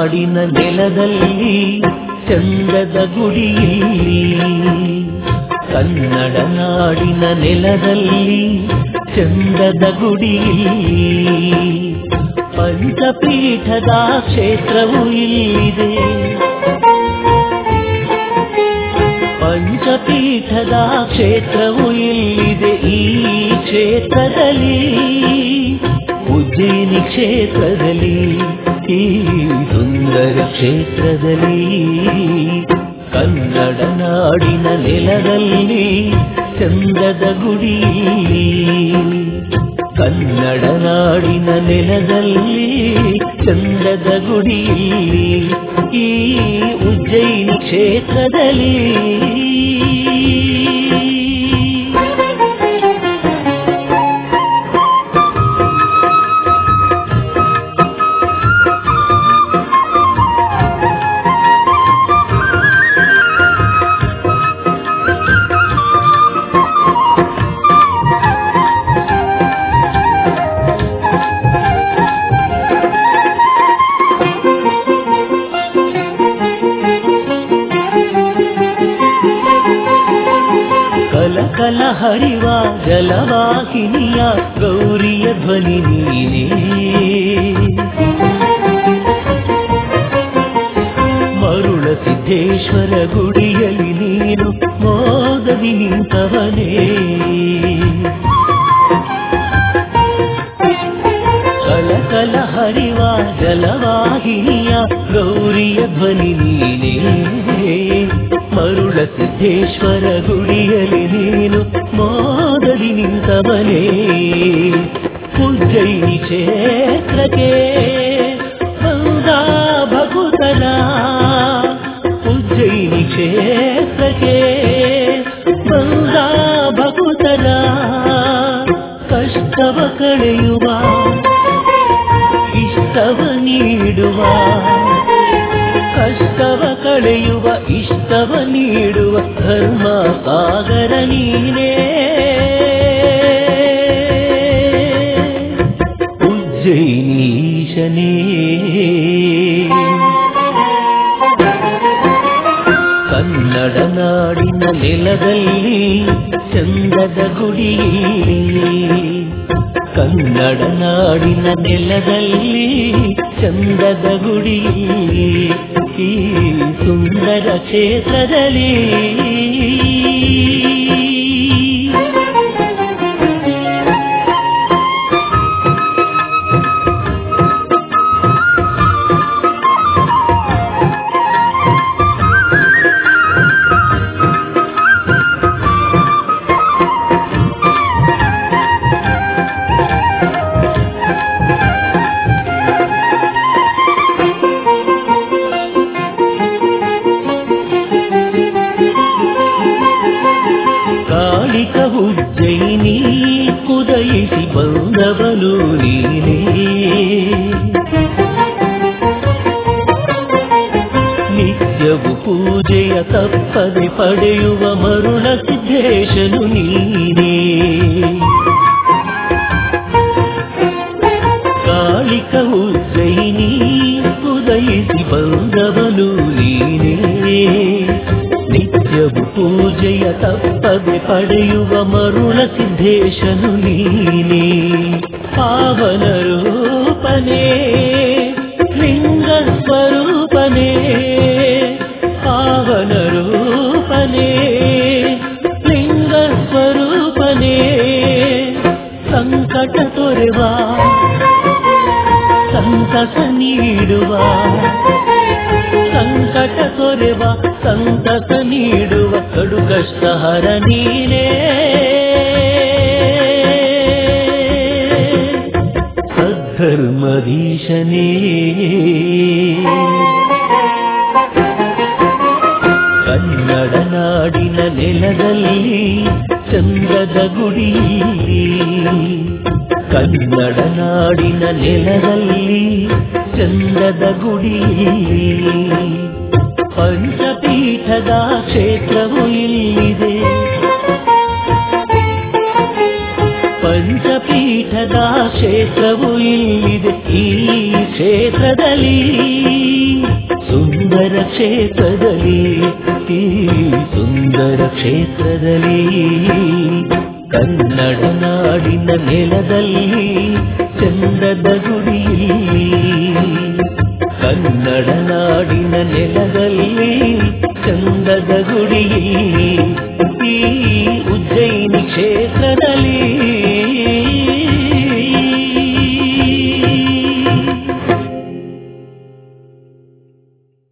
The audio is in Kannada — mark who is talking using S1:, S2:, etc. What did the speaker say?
S1: ನಾಡಿನ ನೆಲದಲ್ಲಿ ಚಂದದ ಗುಡಿಯಲ್ಲಿ ಕನ್ನಡ ನಾಡಿನ ನೆಲದಲ್ಲಿ ಚಂದದ ಗುಡಿಯಲ್ಲಿ ಪಂಚಪೀಠದ ಕ್ಷೇತ್ರವು ಇಲ್ಲಿದೆ ಪಂಚಪೀಠದ ಕ್ಷೇತ್ರವು ಇಲ್ಲಿದೆ ಈ ಕ್ಷೇತ್ರದಲ್ಲಿ ಉಜ್ಜಯಿನಿ ಕ್ಷೇತ್ರದಲ್ಲಿ ಈ ಸುಂದರ ಕ್ಷೇತ್ರದಲ್ಲಿ ಕನ್ನಡ ನಾಡಿನ ನೆಲದಲ್ಲಿ ಚಂದದ ಗುಡಿಯಲ್ಲಿ ಕನ್ನಡ ನಾಡಿನ ನೆಲದಲ್ಲಿ ಚಂದದ ಗುಡಿಯಲ್ಲಿ ಈ ಉಜ್ಜಯಿನಿ ಕ್ಷೇತ್ರದಲ್ಲಿ ಕಲ ಕಲ ಹರಿವ ಜಲವಾಹಿನಿಯ ಗೌರಿಯ ಧ್ವನಿ ನೀನೇ ಮರುಳ ಸಿದ್ದೇಶ್ವರ ಗುಡಿಯಲ್ಲಿ ನೀನು ಮೋದದಿ ನಿಂತವನೇ ಕಲ ಕಲ ಹರಿವ ಜಲವಾಹಿನಿಯ ಗೌರಿಯ ಧ್ವನಿ ನೀನೇ ಮರುಳ ಸಿದ್ದೇಶ್ವರ ಗುಡಿಯಲ್ಲಿ ನೀನು ಮೋದದಿ ನಿಂತವನೇ ಉಜ್ಜಯಿನಿ ಕ್ಷೇತ್ರಕ್ಕೆ ಬಂದ ಭಗುತನ ಉಜ್ಜಯಿನಿ ಕ್ಷೇತ್ರಕ್ಕೆ ಬಂದ ಭಗುತನ ಕಷ್ಟವ ಕಳೆಯುವ ಇಷ್ಟವ ನೀಡುವ ಕಷ್ಟವ ಕಳೆಯುವ ಇಷ್ಟವ ನೀಡುವ ಧರ್ಮ ಸಾಗರ ನೀನೇ ಉಜ್ಜಯಿನೀಶನೇ ಕನ್ನಡ ನಾಡಿನ ನೆಲದಲ್ಲಿ ಚಂದದ ಗುಡಿಯಲ್ಲಿ ಕನ್ನಡ ನಾಡಿನ ನೆಲದಲ್ಲಿ ಚಂದದ ಗುಡಿಯಲ್ಲಿ ಈ ಸುಂದರ ಕ್ಷೇತ್ರದಲ್ಲಿ ಕಾಳಿಕ ಉಜ್ಜಯಿನಿ ಉದಯಿಸಿ ಬಂದವನು ನೀನೇ ನಿತ್ಯವು ಪೂಜೆಯ ತಪ್ಪದೆ ಪಡೆಯುವ ಮರುಳ ಸಿದ್ದೇಶನು ನೀನೇ ಕಾಳಿಕ ಉಜ್ಜಯಿನಿ ಉದಯಿಸಿ ಬಂದವನು ನೀನೇ ನಿತ್ಯವು ಪೂಜೆಯ ತಪ್ಪದೆ ಪಡೆಯುವ ಮರುಳ ಸಿದ್ದೇಶನು ನೀನೇ ಪಾವನ ರೂಪನೇ ಲಿಂಗ ಸ್ವರೂಪನೇ ಪಾವನ ರೂಪನೇ ಲಿಂಗ ಸ್ವರೂಪನೇ ಸಂಕಟ ತೊರೆವ ಸಂತಸ ನೀಡುವ ಸಂಕಟ ತೊರೆವ ಸಂತಸ ನೀಡುವ ಕಡು ಕಷ್ಟ ಹರ ನೀನೇ ಸದ್ಧರ್ಮದೀಶನೇ ಕನ್ನಡ ನಾಡಿನ ನೆಲದಲ್ಲಿ ಚಂದದ ಗುಡಿಯಲ್ಲಿ ಕನ್ನಡ ನಾಡಿನ ನೆಲದಲ್ಲಿ ಚಂದದ ಗುಡಿಯಲ್ಲಿ ಪಂಚಪೀಠದ ಕ್ಷೇತ್ರವು ಇಲ್ಲಿದೆ ಪಂಚಪೀಠದ ಕ್ಷೇತ್ರವು ಇಲ್ಲಿದೆ ಈ ಕ್ಷೇತ್ರದಲ್ಲಿ ಸುಂದರ ಕ್ಷೇತ್ರದಲ್ಲಿ ಈ ಸುಂದರ ಕ್ಷೇತ್ರದಲ್ಲಿ ಕನ್ನಡ ನಾಡಿನ ನೆಲದಲ್ಲಿ ಚಂದದ ಗುಡಿಯಲ್ಲಿ ಕನ್ನಡ ನಾಡಿನ ನೆಲದಲ್ಲಿ ಚಂದದ ಗುಡಿಯಲ್ಲಿ ಈ ಉಜ್ಜಯಿನಿ ಕ್ಷೇತ್ರ